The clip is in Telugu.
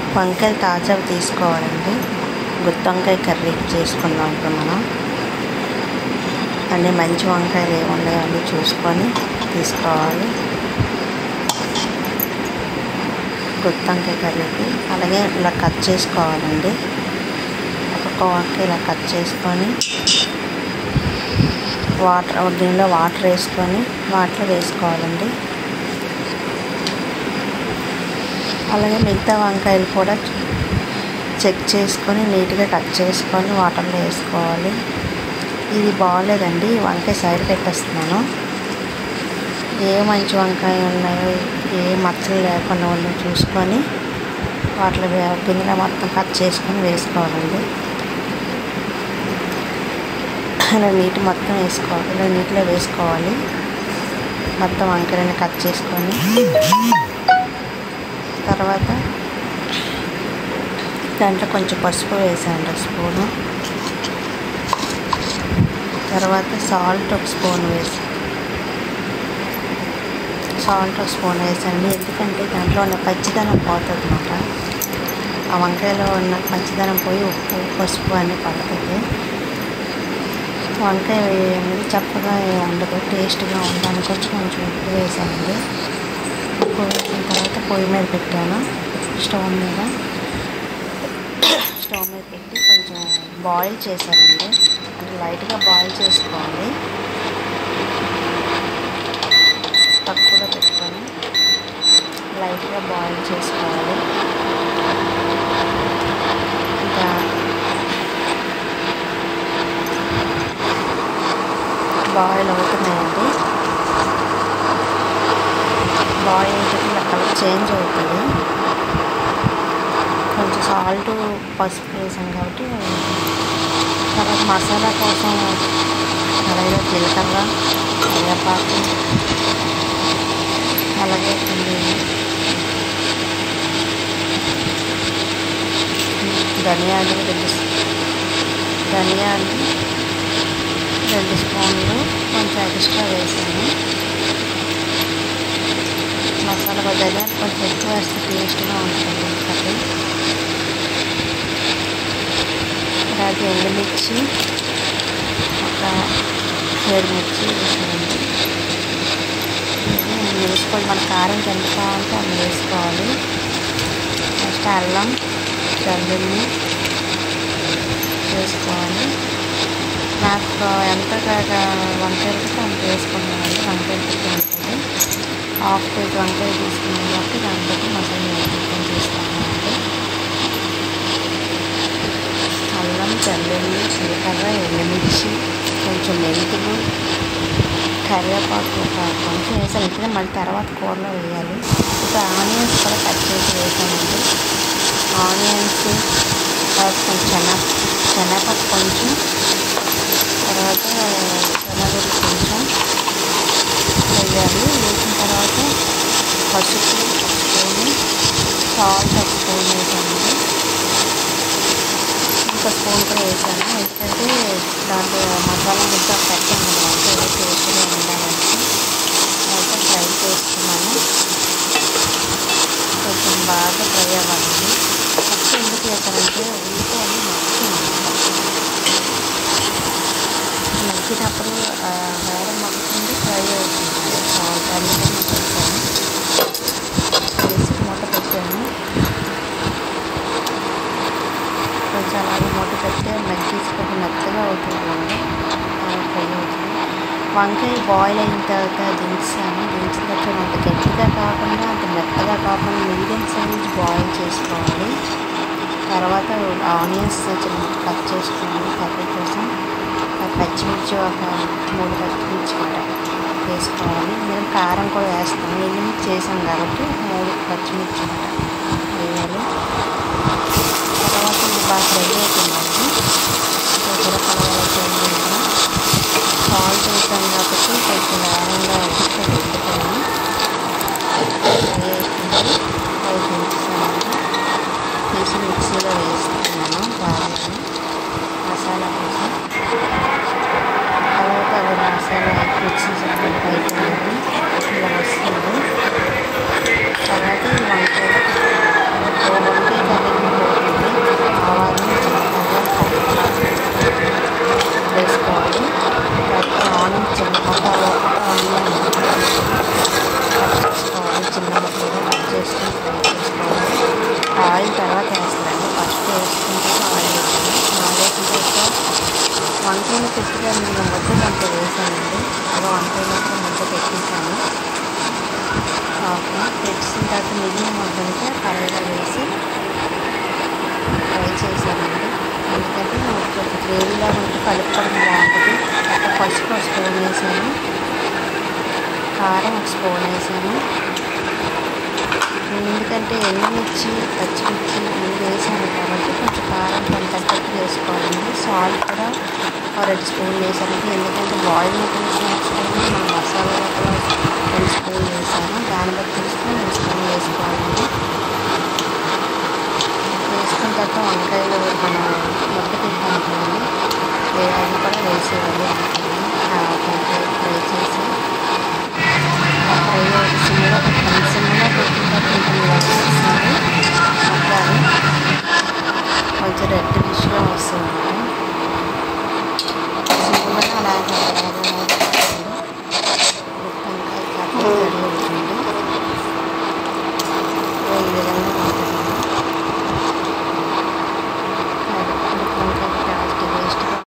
వంకాయలు తాజావి తీసుకోవాలండి గుత్తి వంకాయ కర్రీ చేసుకుందాం ఇప్పుడు మనం అన్నీ మంచి వంకాయలు ఏమి ఉన్నాయో అన్నీ చూసుకొని తీసుకోవాలి గుత్తి వంకాయ కర్రీకి అలాగే ఇలా కట్ చేసుకోవాలండి ఒక్కొక్క వంకాయ ఇలా కట్ చేసుకొని వాటర్ దీనిలో వాటర్ వేసుకొని వాటర్ వేసుకోవాలండి అలాగే మిగతా వంకాయలు కూడా చెక్ చేసుకొని నీట్గా కట్ చేసుకొని వాటర్లో వేసుకోవాలి ఇది బాగోలేదండి ఈ వంకాయ సైడ్ పెట్టేస్తున్నాను ఏ మంచి వంకాయ ఉన్నాయో ఏ మచ్చలు లేకుండా ఉన్నాయో చూసుకొని వాటిలో గిన్నెలో మొత్తం కట్ చేసుకొని వేసుకోవాలండి ఇలా నీటి మొత్తం వేసుకోవాలి ఇలా నీటిలో వేసుకోవాలి మొత్తం వంకాయలని కట్ చేసుకొని తర్వాత దాంట్లో కొంచెం పసుపు వేసాను స్పూను తర్వాత సాల్ట్ ఒక స్పూన్ వేసి సాల్ట్ ఒక స్పూన్ వేసండి ఎందుకంటే దాంట్లో ఉన్న పచ్చిదనం పోతుంది అనమాట ఆ వంకాయలో ఉన్న పచ్చిదనం పోయి ఉప్పు పసుపు అన్నీ పడుతుంది వంకాయ అనేది చప్పగా ఉండదు టేస్ట్గా ఉండడానికి కొంచెం కొంచెం ఉప్పు వేసానండి ఉప్పు వేసిన తర్వాత పొయ్యి మీద పెట్టాను స్టవ్ మీద స్టవ్ మీద పెట్టి కొంచెం బాయిల్ చేశానండి అంటే లైట్గా బాయిల్ చేసుకోవాలి తక్కువలో పెట్టుకొని లైట్గా బాయిల్ చేసుకోవాలి ఇంకా బాయిల్ అవుతున్నాయండి బాయిల్ అయితే ఇలా కలర్ చేంజ్ అవుతుంది కొంచెం సాల్ట్ పసుపు వేసాం కాబట్టి తర్వాత మసాలా కోసం అలాగే జీలకర్ర కరివేపాకు అలాగే కొన్ని ధనియాలు రెండు ధనియాలు రెండు స్పూన్లు కొంచెం ఎక్స్ట్రా వేసాను మసాలా ధనియాలు కొంచెం ఎక్కువ వేస్తే టేస్ట్గా ఉంటుంది కర్రీ అలాగే ఎండుమిర్చి ఒక ఏడు మిర్చి వేసానండి వేసుకోవాలి మన కారం ఎంత కావాలంటే అన్ని వేసుకోవాలి నెక్స్ట్ అల్లం వెల్లుల్లి వేసుకోవాలి నాకు ఎంత వంకాయలకి అంత వేసుకున్నానండి వంకాయలు ఉంటుంది హాఫ్ కేజీ వంకాయ తీసుకున్నాను కాబట్టి దాన్ని బట్టి మసాలా వేసుకొని తీసుకున్నానండి అల్లం వెల్లుల్లి జీలకర్ర ఎండుమిర్చి కొంచెం మెంతులు కరివేపాకు ఒక కొంచెం వేసాను ఇప్పుడే మళ్ళీ తర్వాత కూరలో వేయాలి ఇంకా ఆనియన్స్ కూడా కట్ చేసి వేసానండి ఆనియన్స్ తర్వాత కొంచెం చెన శనగపప్పు కొంచెం తర్వాత శనగలు కొంచెం వేయాలి వేసిన తర్వాత పసుపు ఒక స్పూను సాల్ట్ ఒక స్పూన్ వేసానండి ఇంకా స్పూన్ కూడా వేసాను ఎందుకంటే దాంట్లో మసాలా ముద్ద పెట్టాను అనమాట ఏదో టేస్ట్గా ఉండాలని అయితే ఫ్రై చేసుకున్నాను కొంచెం బాగా ఫ్రై అవ్వాలండి ఫస్ట్ ఎందుకు వేసానంటే ఉల్లిపాయలు మగ్గుతుంది మగ్గినప్పుడు వేరే మగ్గుతుంది ఫ్రై అవుతుంది సాల్ట్ అందుకని వేసాను వేసి మూత పెట్టాను కొంచెం అలాగే మూత పెడితే మగ్గించుకొని మెత్తగా అవుతుందండి ఫ్రై అవుతుంది వంకాయ బాయిల్ అయిన తర్వాత దించాను దించిన తర్వాత అంత గట్టిగా కాకుండా అంత మెత్తగా కాకుండా మీడియం సైజ్ బాయిల్ చేసుకోవాలి తర్వాత ఆనియన్స్ చిన్న కట్ చేసుకోవాలి కర్రీ కోసం పచ్చిమిర్చి ఒక మూడు పచ్చిమిర్చి కూడా వేసుకోవాలి నేను కారం కూడా వేస్తాను ఎండుమిర్చి చేసాం కాబట్టి మూడు పచ్చిమిర్చి కూడా వేయాలి తర్వాత ఇది బాగా ఫ్రై అవుతుందండి దగ్గర కలవల చేయండి సాల్ట్ వేసాం కాబట్టి కొంచెం వేరంగా వస్తే ఉడుకుతాయి ఫ్రై అవుతుంది అవి దించుతానండి తీసి మిక్సీలో వేస్తున్నాను బాగా మసాలా కోసం తర్వాత అవి మసాలా మిక్సీ అయిపోయింది ఇలా వస్తుంది తర్వాత ఈ వంకాయలు వంకాయ కర్రీ ఆయిల్ తర్వాత వేస్తారండి ఫస్ట్ వేసుకుంటే ఆయిల్ వేసాను ఆయిల్ వేసిన తర్వాత వంకాయలు పెట్టిన నేను ముద్ద దాంట్లో వేసానండి అలా వంకాయలతో ముద్ద పెట్టేశాను షాప్లో పెట్టిన తర్వాత మిగిలిన ముద్దంటే కర్రీలో వేసి ఫ్రై చేశానండి ఎందుకంటే కొంచెం గ్రేవీలాగా ఉంటే కలుపుకోవడం బాగుంటుంది ఒక పసుపు ఒక స్పూన్ వేసాను కారం ఒక స్పూన్ వేసాను నేను ఎందుకంటే ఎండుమిర్చి పచ్చిమిర్చి ఇవి వేసాను కాబట్టి కొంచెం కారం కొంత తగ్గట్టు వేసుకోవాలండి సాల్ట్ కూడా ఒక రెండు స్పూన్లు వేసాను ఎందుకంటే బాయిల్ వేసినప్పుడు మన మసాలా కూడా రెండు స్పూన్లు వేసాను దాన్ని బట్టి తీసుకొని రెండు స్పూన్లు వేసుకోవాలండి వేసుకున్న తర్వాత వంకాయలు మనం ముద్ద పెట్టాం కదండి వే- అది కూడా వేసేయాలి అనుకున్నాను ఆ వంకాయ ఫ్రై చేసి ఆ ఫ్రై సిమ్లో పెట్టాను సిమ్లో పెట్టిన తర్వాత కొంచెం వస్తుంది మొత్తాన్ని కొంచెం రెడ్ డిష్గా వస్తుంది సిమ్లో అలాగే అలాగే అలాగే